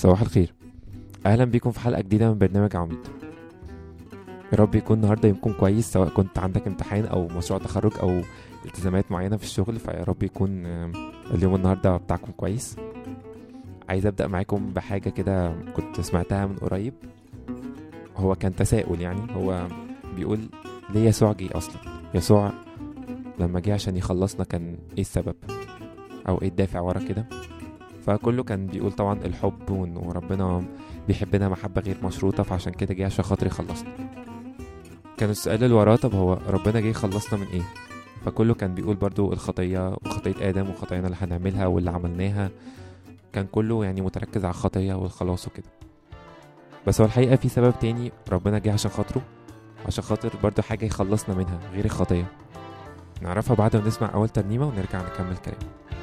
صباح الخير اهلا بيكم في حلقه جديده من برنامج عميد يا رب يكون النهارده يومكم كويس سواء كنت عندك امتحان او مشروع تخرج او التزامات معينه في الشغل فيا رب يكون آم، اليوم النهارده بتاعكم كويس عايز ابدا معاكم بحاجه كده كنت سمعتها من قريب هو كان تساؤل يعني هو بيقول ليه يسوع جه اصلا يسوع لما جه عشان يخلصنا كان ايه السبب او ايه الدافع ورا كده فكله كان بيقول طبعا الحب وانه ربنا بيحبنا محبة غير مشروطة فعشان كده جه عشان خاطر يخلصنا كان السؤال اللي وراه طب هو ربنا جه يخلصنا من ايه فكله كان بيقول برضو الخطية وخطية آدم وخطايانا اللي هنعملها واللي عملناها كان كله يعني متركز على الخطية والخلاص وكده بس هو الحقيقة في سبب تاني ربنا جه عشان خاطره عشان خاطر برضو حاجة يخلصنا منها غير الخطية نعرفها بعد ما نسمع أول ترنيمة ونرجع نكمل كلام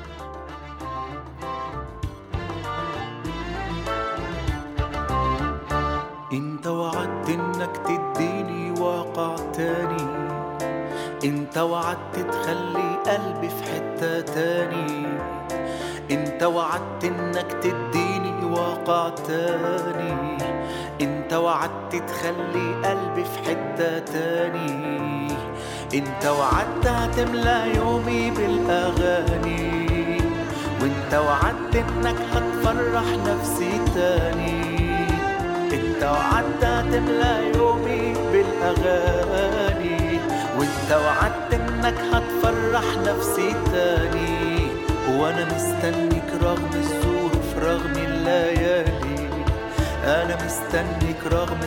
انت وعدت انك تديني واقع تاني انت وعدت تخلي قلبي في حتة تاني انت وعدت انك تديني واقع تاني انت وعدت تخلي قلبي في حتة تاني انت وعدت هتملى يومي بالاغاني وانت وعدت انك هتفرح نفسي تاني انت وعدت هتملى يومي بالاغاني وانت وعدت انك هتفرح نفسي تاني وانا مستنيك رغم الظروف رغم الليالي انا مستنيك رغم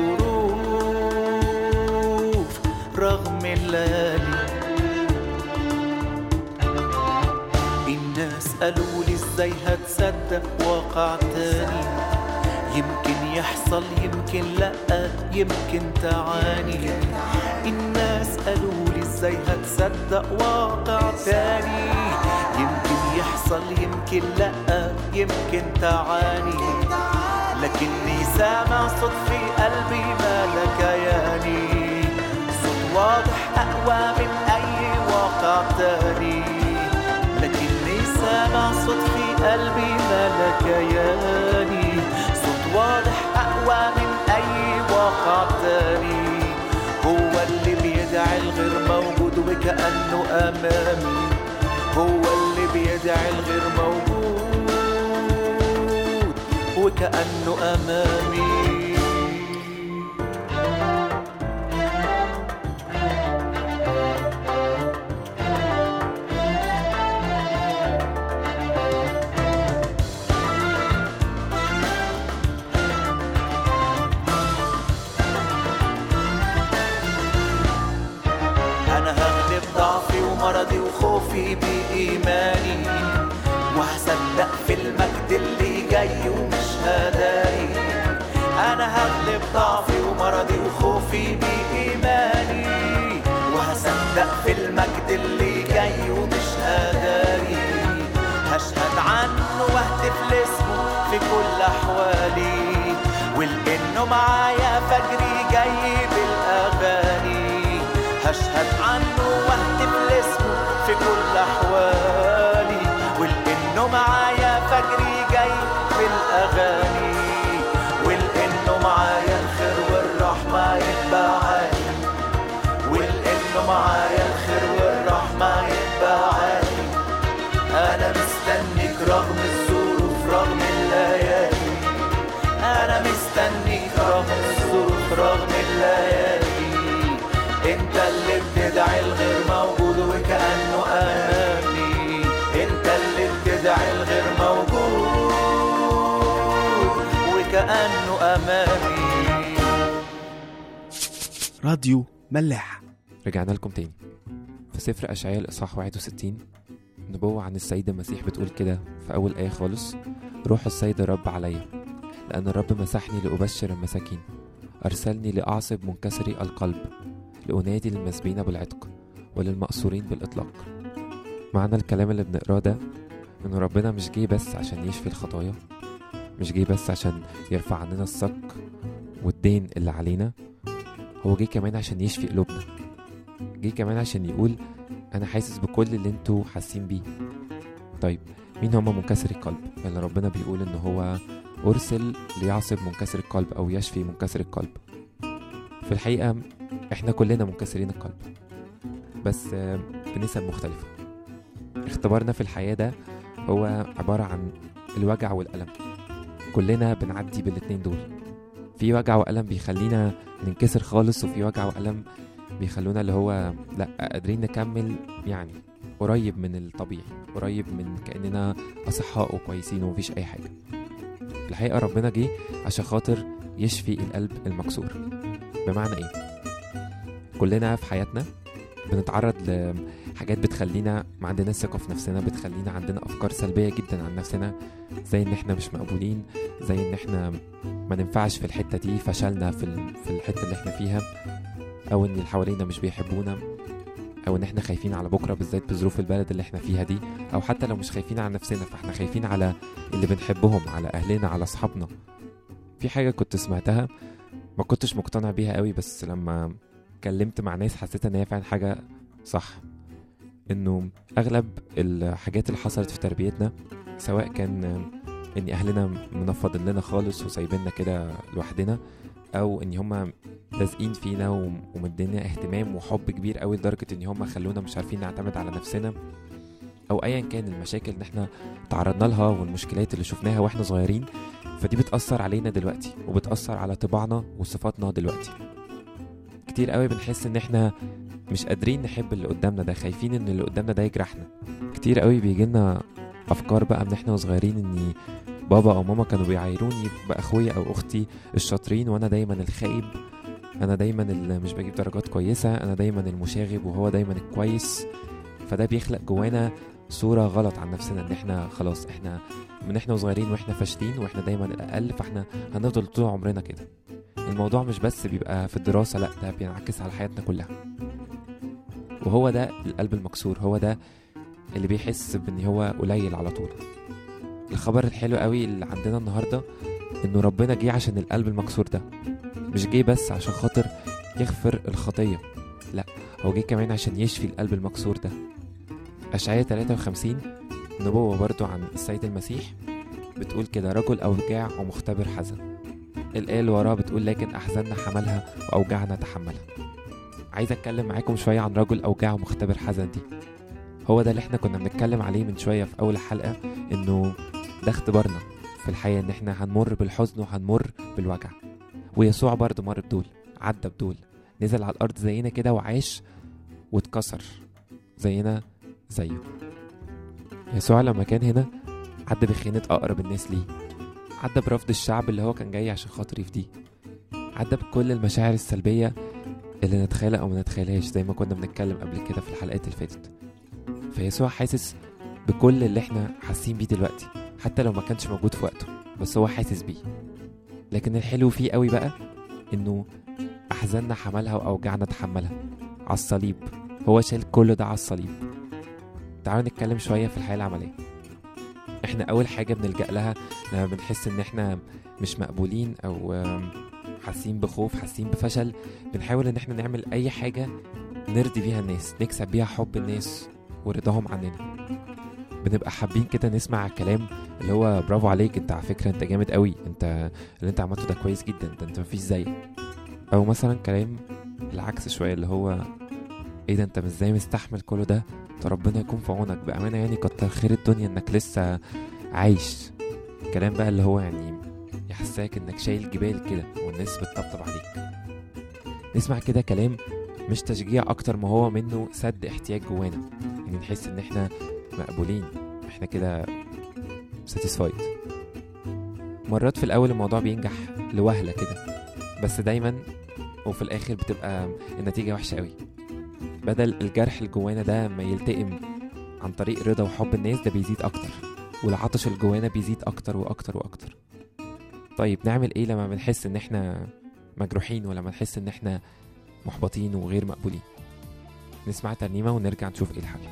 الظروف رغم الليالي الناس قالوا لي ازاي هتصدق واقع تاني يمكن يحصل يمكن لا يمكن تعاني الناس قالوا لي ازاي هتصدق واقع تاني يمكن يحصل يمكن لا يمكن تعاني لكني سامع صوت في قلبي مالك ياني صوت واضح اقوى من اي واقع تاني لكني سامع صوت في قلبي مالك ياني صوت واضح أقوى من أي واقع تاني هو اللي بيدعي الغير موجود وكأنه أمامي هو اللي بيدعي الغير موجود وكأنه أمامي أنا هغلب ضعفي ومرضي وخوفي بإيماني وهصدق في المجد اللي جاي ومش هداري أنا هغلب ضعفي ومرضي وخوفي بإيماني وهصدق في المجد اللي جاي ومش هداري هشهد عنه واهتف لاسمه في كل أحوالي ولأنه معايا فجري جاي بالأغاني هشهد عنه واهتف لاسمه في كل أحوالي ولأنه معايا فجري جاي بالأغاني ولأنه معايا الخير والرحمة يتبعاني ولأنه معايا الخير والرحمة يتبعاني أنا مستنيك رغم الظروف رغم الليالي أنا مستنيك رغم الظروف رغم الليالي أنت اللي بتدعي الغير موجود وكأنه أمامي أنت اللي بتدعي الغير موجود وكأنه أمامي راديو ملاح رجعنا لكم تاني في سفر أشعياء الإصحاح 61 نبوة عن السيد المسيح بتقول كده في أول آية خالص روح السيد الرب عليا لأن الرب مسحني لأبشر المساكين أرسلني لأعصب منكسري القلب لأنادي للمسبين بالعتق وللمأسورين بالإطلاق معنى الكلام اللي بنقراه ده إن ربنا مش جه بس عشان يشفي الخطايا مش جه بس عشان يرفع عننا الصك والدين اللي علينا هو جه كمان عشان يشفي قلوبنا جه كمان عشان يقول انا حاسس بكل اللي انتوا حاسين بيه طيب مين هما منكسري القلب اللي ربنا بيقول ان هو أرسل ليعصب منكسر القلب أو يشفي منكسر القلب في الحقيقة إحنا كلنا منكسرين القلب بس آه، بنسب مختلفة اختبارنا في الحياة ده هو عبارة عن الوجع والألم كلنا بنعدي بالاتنين دول في وجع وألم بيخلينا ننكسر خالص وفي وجع وألم بيخلونا اللي هو لا قادرين نكمل يعني قريب من الطبيعي قريب من كأننا أصحاء وكويسين ومفيش أي حاجة الحقيقة ربنا جه عشان خاطر يشفي القلب المكسور بمعنى إيه؟ كلنا في حياتنا بنتعرض لحاجات بتخلينا ما عندناش ثقة في نفسنا بتخلينا عندنا أفكار سلبية جدا عن نفسنا زي إن إحنا مش مقبولين زي إن إحنا ما ننفعش في الحتة دي فشلنا في ال- في الحتة اللي إحنا فيها أو إن اللي حوالينا مش بيحبونا أو إن إحنا خايفين على بكرة بالذات بظروف البلد اللي إحنا فيها دي أو حتى لو مش خايفين على نفسنا فإحنا خايفين على اللي بنحبهم على أهلنا على أصحابنا في حاجة كنت سمعتها ما كنتش مقتنع بيها قوي بس لما اتكلمت مع ناس حسيت ان هي فعلا حاجة صح انه اغلب الحاجات اللي حصلت في تربيتنا سواء كان ان اهلنا منفضين لنا خالص وسايبيننا كده لوحدنا او ان هما لازقين فينا وم- ومدينا اهتمام وحب كبير قوي لدرجة ان هما خلونا مش عارفين نعتمد على نفسنا او ايا كان المشاكل اللي احنا تعرضنا لها والمشكلات اللي شفناها واحنا صغيرين فدي بتأثر علينا دلوقتي وبتأثر على طباعنا وصفاتنا دلوقتي كتير قوي بنحس ان احنا مش قادرين نحب اللي قدامنا ده خايفين ان اللي قدامنا ده يجرحنا كتير قوي بيجيلنا افكار بقى من احنا صغيرين اني بابا او ماما كانوا بيعايروني باخويا او اختي الشاطرين وانا دايما الخايب انا دايما اللي مش بجيب درجات كويسه انا دايما المشاغب وهو دايما الكويس فده بيخلق جوانا صوره غلط عن نفسنا ان احنا خلاص احنا من احنا صغيرين واحنا فاشلين واحنا دايما الاقل فاحنا هنفضل طول عمرنا كده الموضوع مش بس بيبقى في الدراسة لا ده بينعكس على حياتنا كلها وهو ده القلب المكسور هو ده اللي بيحس بان هو قليل على طول الخبر الحلو قوي اللي عندنا النهاردة انه ربنا جه عشان القلب المكسور ده مش جه بس عشان خاطر يغفر الخطية لا هو جه كمان عشان يشفي القلب المكسور ده أشعية 53 نبوة برضو عن السيد المسيح بتقول كده رجل أوجاع ومختبر حزن الآية اللي وراها بتقول لكن أحزاننا حملها وأوجاعنا تحملها عايز أتكلم معاكم شوية عن رجل أوجاع ومختبر حزن دي هو ده اللي احنا كنا بنتكلم عليه من شوية في أول حلقة إنه ده اختبارنا في الحياة إن احنا هنمر بالحزن وهنمر بالوجع ويسوع برضه مر بدول عدى بدول نزل على الأرض زينا كده وعاش واتكسر زينا زيه يسوع لما كان هنا عدى بخيانة أقرب الناس ليه عدى برفض الشعب اللي هو كان جاي عشان خاطر يفديه عدى بكل المشاعر السلبية اللي نتخيلها أو ما نتخيلهاش زي ما كنا بنتكلم قبل كده في الحلقات اللي فاتت فيسوع حاسس بكل اللي احنا حاسين بيه دلوقتي حتى لو ما كانش موجود في وقته بس هو حاسس بيه لكن الحلو فيه قوي بقى انه احزاننا حملها واوجعنا تحملها على الصليب هو شال كل ده على الصليب تعالوا نتكلم شويه في الحياه العمليه احنا اول حاجه بنلجا لها لما بنحس ان احنا مش مقبولين او آم، حاسين بخوف حاسين بفشل بنحاول ان احنا نعمل اي حاجه نرضي بيها الناس نكسب بيها حب الناس ورضاهم عننا بنبقى حابين كده نسمع كلام اللي هو برافو عليك انت على فكره انت جامد قوي انت اللي انت عملته ده كويس جدا ده انت مفيش زيك او مثلا كلام العكس شويه اللي هو ايه ده انت مش ازاي مستحمل كل ده ده ربنا يكون في عونك بامانه يعني كتر خير الدنيا انك لسه عايش كلام بقى اللي هو يعني يحسسك انك شايل جبال كده والناس بتطبطب عليك نسمع كده كلام مش تشجيع اكتر ما هو منه سد احتياج جوانا يعني نحس ان احنا مقبولين احنا كده ساتيسفايد مرات في الاول الموضوع بينجح لوهله كده بس دايما وفي الاخر بتبقى النتيجه وحشه قوي بدل الجرح اللي جوانا ده ما يلتئم عن طريق رضا وحب الناس ده بيزيد اكتر والعطش اللي جوانا بيزيد اكتر واكتر واكتر طيب نعمل ايه لما بنحس ان احنا مجروحين ولما نحس ان احنا محبطين وغير مقبولين نسمع ترنيمه ونرجع نشوف ايه الحل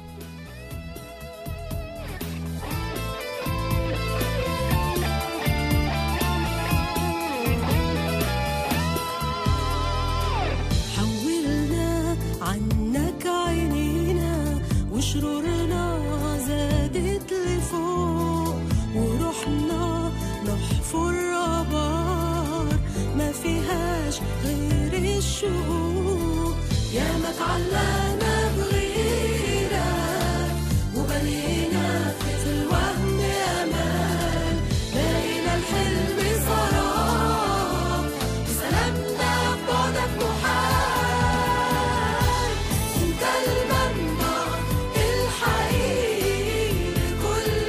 حولنا عنك عينينا وشرورنا زادت لفوق ورحنا نحفر شهور يا ما تعلقنا بغيرك وبنينا في الوهم أمان لقينا الحلم سراب وسلامنا ببعدك محال انت المنبع الحقيقي لكل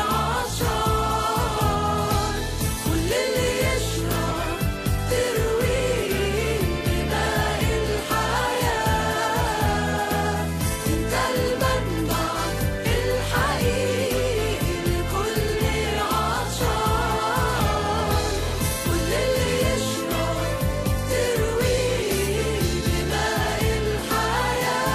عطشان كل اللي يشرب ترويه بماء الحياة انت المنبع الحقيقي لكل عطشان كل اللي يشرب ترويه بماء الحياة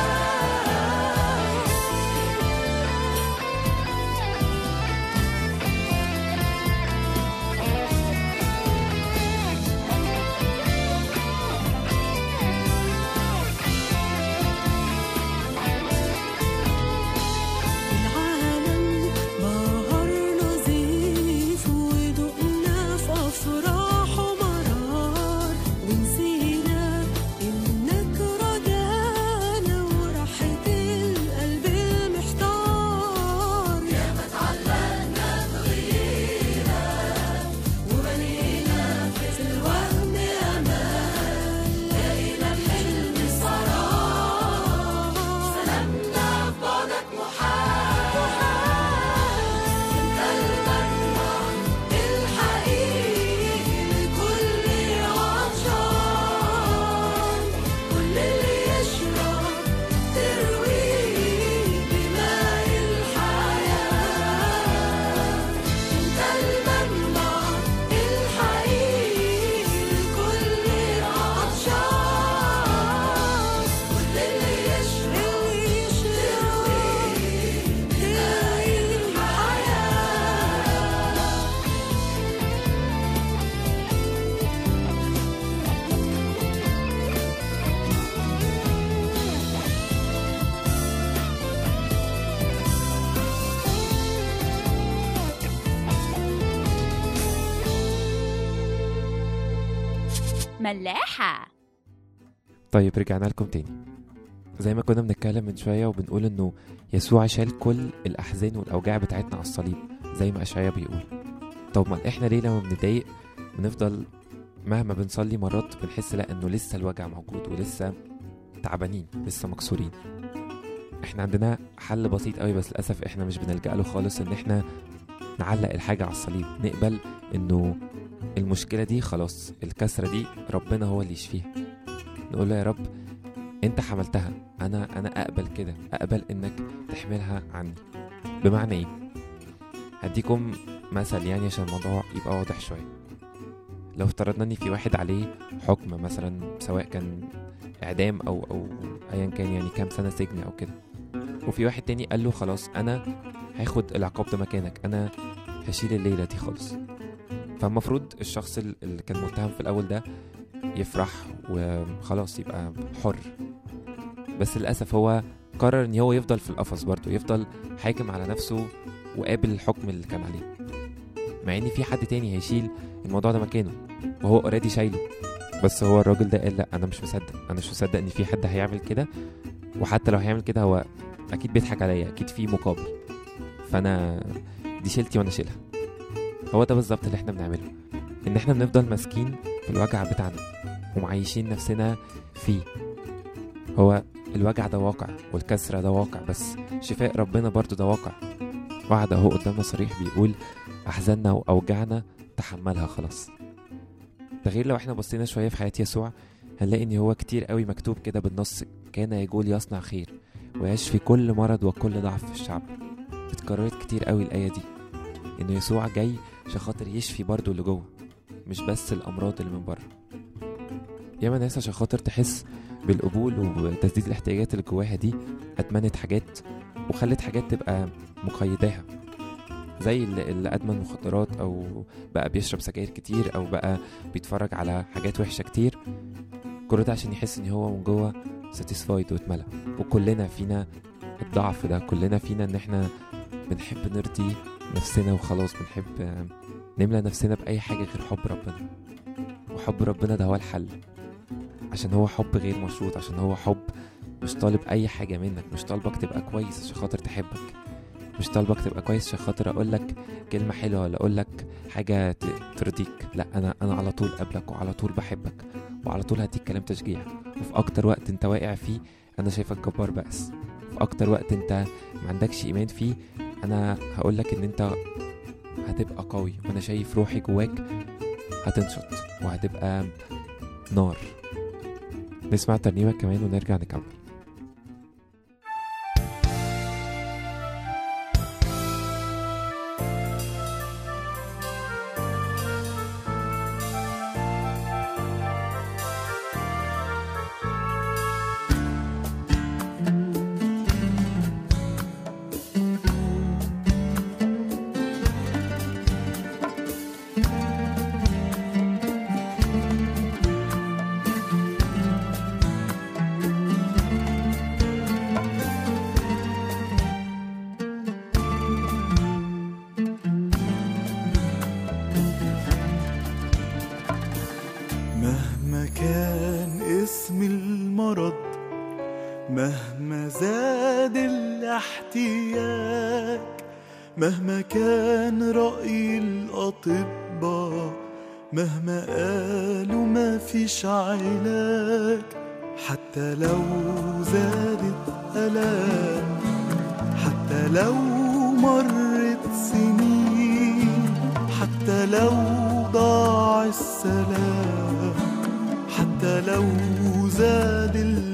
العالم بهر نظيف ودقنا في أفراح ومرار ونسينا إنك رجانا وراحة القلب المحتار يا ما تعلقنا بغيرك وبنينا في الوهم أمان لقينا الحلم سراب سلامنا ببعدك محال انت المنبع الحقيقي لكل عطشان كل اللي يشرب ترويه بماء الحياة انت المنبع الحقيقي لكل عطشان كل اللي يشرب ترويه بماء الحياة ملاحة طيب رجعنا لكم تاني زي ما كنا بنتكلم من شوية وبنقول انه يسوع شال كل الأحزان والأوجاع بتاعتنا على الصليب زي ما أشعيا بيقول طب ما احنا ليه لما بنتضايق بنفضل مهما بنصلي مرات بنحس لا انه لسه الوجع موجود ولسه تعبانين لسه مكسورين احنا عندنا حل بسيط قوي بس للأسف احنا مش بنلجأ له خالص ان احنا نعلق الحاجة على الصليب نقبل انه المشكلة دي خلاص الكسرة دي ربنا هو اللي يشفيها نقول له يا رب انت حملتها انا انا اقبل كده اقبل انك تحملها عني بمعنى ايه هديكم مثل يعني عشان الموضوع يبقى واضح شويه لو افترضنا ان في واحد عليه حكم مثلا سواء كان اعدام او او ايا كان يعني كام سنه سجن او كده وفي واحد تاني قال له خلاص انا هاخد العقاب ده مكانك انا هشيل الليله دي خالص فالمفروض الشخص ال- اللي كان متهم في الاول ده يفرح وخلاص يبقى حر بس للاسف هو قرر ان هو يفضل في القفص برضه يفضل حاكم على نفسه وقابل الحكم اللي كان عليه مع ان في حد تاني هيشيل الموضوع ده مكانه وهو اوريدي شايله بس هو الراجل ده قال لا انا مش مصدق انا مش مصدق ان في حد هيعمل كده وحتى لو هيعمل كده هو اكيد بيضحك عليا اكيد في مقابل فانا دي شيلتي وانا شيلها هو ده بالظبط اللي احنا بنعمله ان احنا بنفضل ماسكين في الوجع بتاعنا ومعيشين نفسنا فيه هو الوجع ده واقع والكسرة ده واقع بس شفاء ربنا برضو ده واقع وعد اهو قدامنا صريح بيقول احزاننا واوجاعنا تحملها خلاص ده غير لو احنا بصينا شوية في حياة يسوع هنلاقي ان هو كتير قوي مكتوب كده بالنص كان يقول يصنع خير ويشفي كل مرض وكل ضعف في الشعب اتكررت كتير قوي الآية دي إن يسوع جاي عشان خاطر يشفي برضو اللي جوه مش بس الأمراض اللي من بره ياما ناس عشان خاطر تحس بالقبول وتسديد الاحتياجات اللي جواها دي أدمنت حاجات وخلت حاجات تبقى مقيداها زي اللي اللي أدمن مخدرات أو بقى بيشرب سجاير كتير أو بقى بيتفرج على حاجات وحشة كتير كل ده عشان يحس إن هو من جوه ساتيسفايد واتملى وكلنا فينا الضعف ده كلنا فينا إن إحنا بنحب نرضي نفسنا وخلاص بنحب آه، نملى نفسنا بأي حاجة غير حب ربنا وحب ربنا ده هو الحل عشان هو حب غير مشروط عشان هو حب مش طالب اي حاجه منك مش طالبك تبقى كويس عشان خاطر تحبك مش طالبك تبقى كويس عشان خاطر اقول لك كلمه حلوه ولا اقول لك حاجه ت- ترضيك لا انا انا على طول قبلك وعلى طول بحبك وعلى طول هديك كلام تشجيع وفي اكتر وقت انت واقع فيه انا شايفك جبار بأس في اكتر وقت انت ما عندكش ايمان فيه انا هقول لك ان انت هتبقى قوي وانا شايف روحي جواك هتنشط وهتبقى نار نسمع ترنيمة كمان ونرجع نكمل مهما كان اسم المرض مهما زاد الاحتياج مهما كان رأي الأطباء مهما قالوا ما فيش علاج حتى لو زادت ألام حتى لو مرت سنين حتى لو ضاع السلام حتى لو زاد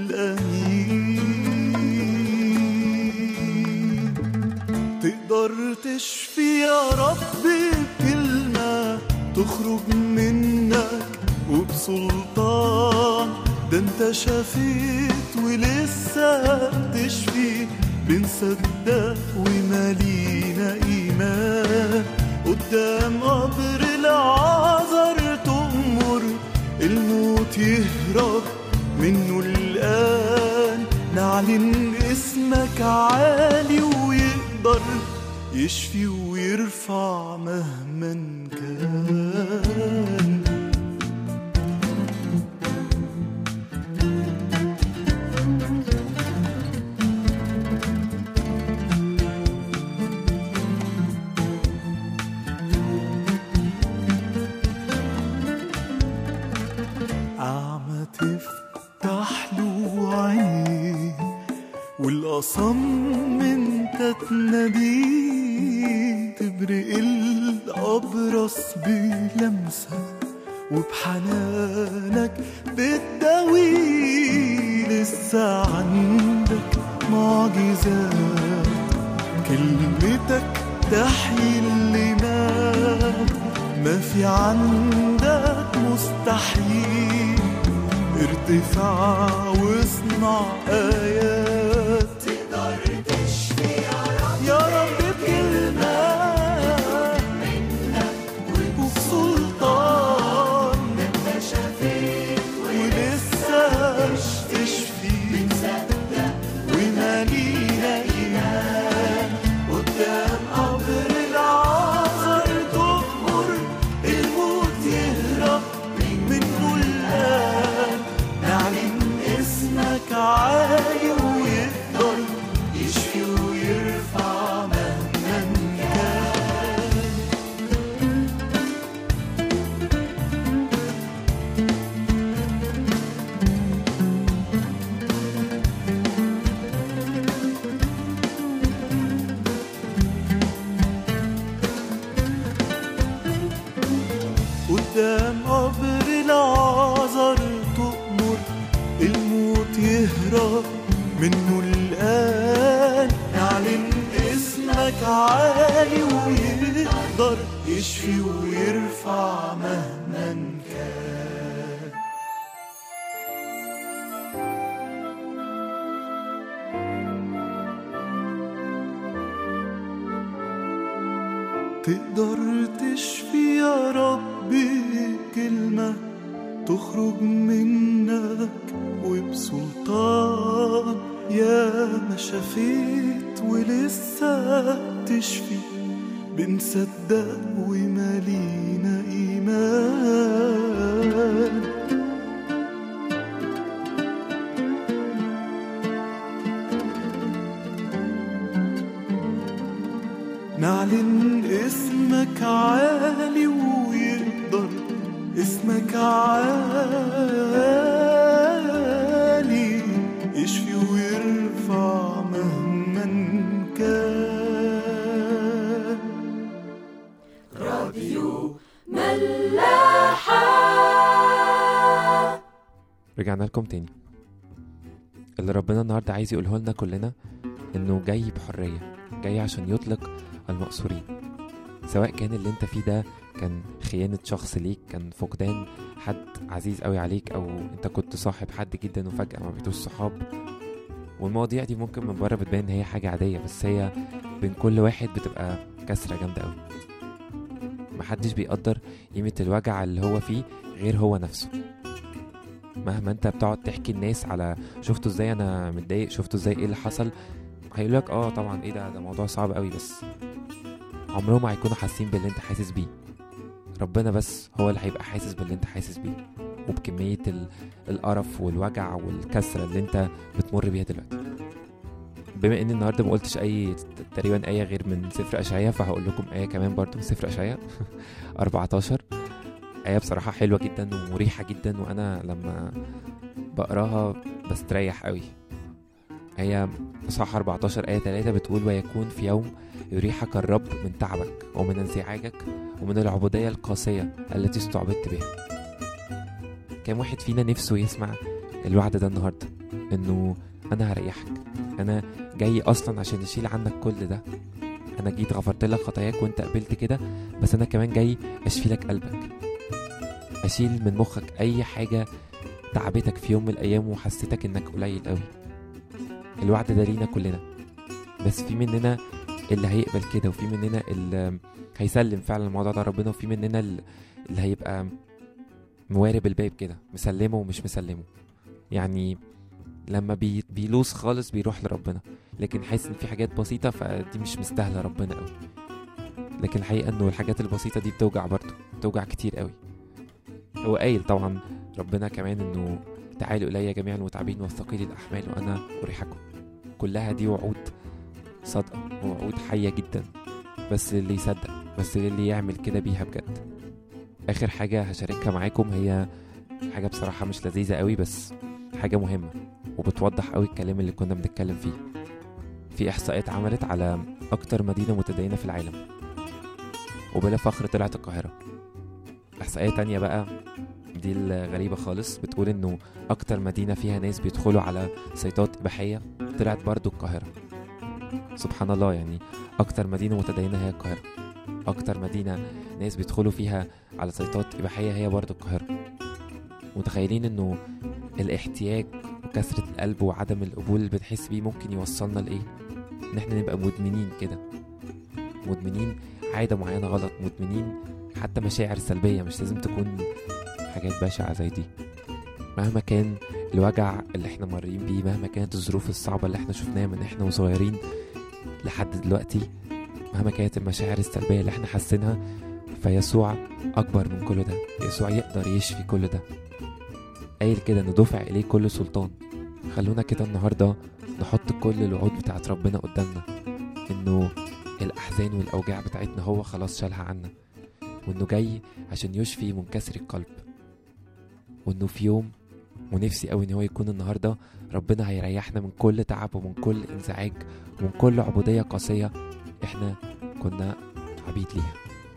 الأنين تقدر تشفي يا رب بكلمة تخرج منك وبسلطان ده انت شفيت ولسه بتشفي بنصدق ومالينا ايمان قدام قبر العذر تؤمر الموت يهرب منه الآن نعلن اسمك عالي ويقدر يشفي ويرفع مهما كان أعمى تفتح له عينيه والأصم انت تناديه تبرق الأبرص بلمسة وبحنانك بتداويه لسه عندك معجزات كلمتك تحيي اللي مات ما في عندك مستحيل ارتفاع واصنع آيات تقدر تشفي يا رب بكلمة وبسلطان انت شفيت ولسه تشفي ومالينا إيمان قدام قبر العذر تؤمر الموت يهرب منه الآن نعلن اسمك عالي ويقدر يشفي ويرفع مهما كان قدام قبر العذر تؤمر الموت يهرب منه الآن نعلن اسمك عالي ويقدر يشفي ويرفع مهما كان تقدر تشفي يا ربي كلمة تخرج منك وبسلطان يا ما شفيت ولسه تشفي بنصدق ومالينا إيمان نعلن اسمك عالي ويقدر اسمك عالي يشفي ويرفع مهما كان راديو ملاحة رجعنا لكم تاني اللي ربنا النهارده عايز يقوله لنا كلنا انه جاي بحريه جاي عشان يطلق المقصورين سواء كان اللي انت فيه ده كان خيانة شخص ليك كان فقدان حد عزيز قوي عليك او انت كنت صاحب حد جدا وفجأة ما بقيتوش صحاب والمواضيع دي ممكن من بره بتبان ان هي حاجة عادية بس هي بين كل واحد بتبقى كسرة جامدة قوي محدش بيقدر قيمة الوجع اللي هو فيه غير هو نفسه مهما انت بتقعد تحكي الناس على شفتوا ازاي انا متضايق شفتوا ازاي ايه اللي حصل هيقولك اه طبعا ايه ده ده موضوع صعب قوي بس عمرهم ما هيكونوا حاسين باللي انت حاسس بيه ربنا بس هو اللي هيبقى حاسس باللي انت حاسس بيه وبكمية ال- القرف والوجع والكسرة اللي انت بتمر بيها دلوقتي بما ان النهارده ما قلتش اي تقريبا ايه غير من سفر اشعياء فهقول لكم ايه كمان برضو من سفر اشعياء 14 آية بصراحة حلوة جدا ومريحة جدا وأنا لما بقراها بستريح قوي هي صح 14 آية 3 بتقول ويكون في يوم يريحك الرب من تعبك ومن انزعاجك ومن العبودية القاسية التي استعبدت بها كام واحد فينا نفسه يسمع الوعد ده النهاردة انه انا هريحك انا جاي اصلا عشان اشيل عنك كل ده انا جيت غفرت لك خطاياك وانت قبلت كده بس انا كمان جاي اشفي لك قلبك اشيل من مخك اي حاجه تعبتك في يوم من الايام وحسيتك انك قليل قوي الوعد ده لينا كلنا بس في مننا اللي هيقبل كده وفي مننا اللي هيسلم فعلا الموضوع ده ربنا وفي مننا اللي اللي هيبقى موارب الباب كده مسلمه ومش مسلمه يعني لما بي بيلوس خالص بيروح لربنا لكن حاسس ان في حاجات بسيطه فدي مش مستاهله ربنا قوي لكن الحقيقه انه الحاجات البسيطه دي بتوجع برضه بتوجع كتير قوي هو قايل طبعا ربنا كمان انه تعالوا الي جميعا المتعبين والثقيل الاحمال وانا اريحكم كلها دي وعود صادقه ووعود حيه جدا بس للي يصدق بس للي يعمل كده بيها بجد اخر حاجه هشاركها معاكم هي حاجه بصراحه مش لذيذه قوي بس حاجه مهمه وبتوضح قوي الكلام اللي كنا بنتكلم فيه في احصائيات اتعملت على اكتر مدينه متدينه في العالم وبلا فخر طلعت القاهره احصائيه تانية بقى دي الغريبة خالص بتقول انه اكتر مدينة فيها ناس بيدخلوا على سيطات اباحية طلعت برضو القاهرة سبحان الله يعني اكتر مدينة متدينة هي القاهرة اكتر مدينة ناس بيدخلوا فيها على سيطات اباحية هي برضو القاهرة متخيلين انه الاحتياج وكثرة القلب وعدم القبول اللي بنحس بيه ممكن يوصلنا لايه ان احنا نبقى مدمنين كده مدمنين عادة معينة غلط مدمنين حتى مشاعر سلبية مش لازم تكون حاجات بشعة زي دي مهما كان الوجع اللي احنا مارين بيه مهما كانت الظروف الصعبة اللي احنا شفناها من احنا وصغيرين لحد دلوقتي مهما كانت المشاعر السلبية اللي احنا حاسينها فيسوع أكبر من كل ده يسوع يقدر يشفي كل ده قايل كده إن دفع إليه كل سلطان خلونا كده النهاردة نحط كل الوعود بتاعت ربنا قدامنا إنه الأحزان والأوجاع بتاعتنا هو خلاص شالها عنا وإنه جاي عشان يشفي منكسر القلب وإنه في يوم ونفسي قوي إن هو يكون النهاردة ربنا هيريحنا من كل تعب ومن كل انزعاج ومن كل عبودية قاسية إحنا كنا عبيد ليها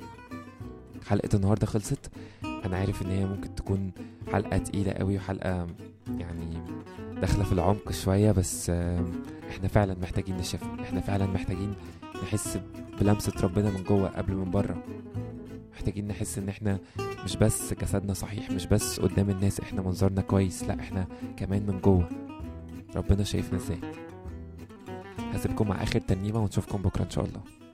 حلقة النهاردة خلصت أنا عارف إن هي ممكن تكون حلقة تقيلة قوي وحلقة يعني داخلة في العمق شوية بس آم، إحنا فعلا محتاجين نشفى إحنا فعلا محتاجين نحس بلمسة ربنا من جوه قبل من بره محتاجين نحس إن إحنا مش بس جسدنا صحيح مش بس قدام الناس إحنا منظرنا كويس لا إحنا كمان من جوه ربنا شايفنا إزاي هسيبكم مع آخر ترنيمة ونشوفكم بكرة إن شاء الله